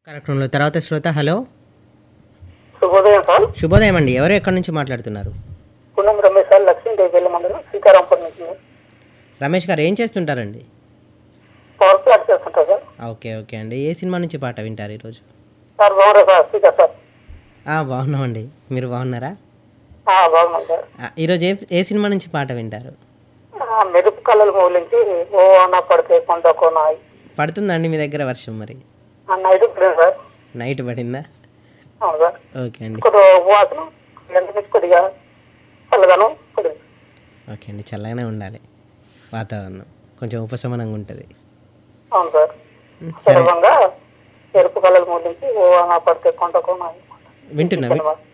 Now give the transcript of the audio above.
కార్యక్రమంలో తర్వాత శ్రోత హలో శుభోదయం సార్ శుభోదయం అండి ఎవరు ఎక్కడి నుంచి మాట్లాడుతున్నారు పుణ్యం రమేష్ సార్ లక్ష్మీదేవి వెళ్ళి మండలం శ్రీకారాంపురం నుంచి రమేష్ గారు ఏం చేస్తుంటారండి పవర్ ప్లాట్ చేస్తుంటా సార్ ఓకే ఓకే అండి ఏ సినిమా నుంచి పాట వింటారు ఈరోజు సార్ బాగున్నా సార్ స్పీకర్ సార్ ఆ, బాగున్నామండి మీరు బాగున్నారా ఆ, బాగున్నాం సార్ ఆ, ఈరోజు ఏ ఏ సినిమా నుంచి పాట వింటారు ఆ, మెరుపు కళలు మూలించి ఓ అన్న పడితే కొండకో నాయి పడుతుందండి మీ దగ్గర వర్షం మరి ఆ నైట్ పడింది సార్ నైట్ పడిందా అవును సార్ ఓకే అండి కొద్దిగా ఉపవాసం ఎంత నుంచి కొద్దిగా చల్లగాను పడింది ఓకే అండి చల్లగానే ఉండాలి వాతావరణం కొంచెం ఉపశమనంగా ఉంటుంది అవును సార్ సరే సులభంగా మెరుపు కళలు మూలించి ఓ అన్న పడితే కొండకో నాయి వింటున్నా వి-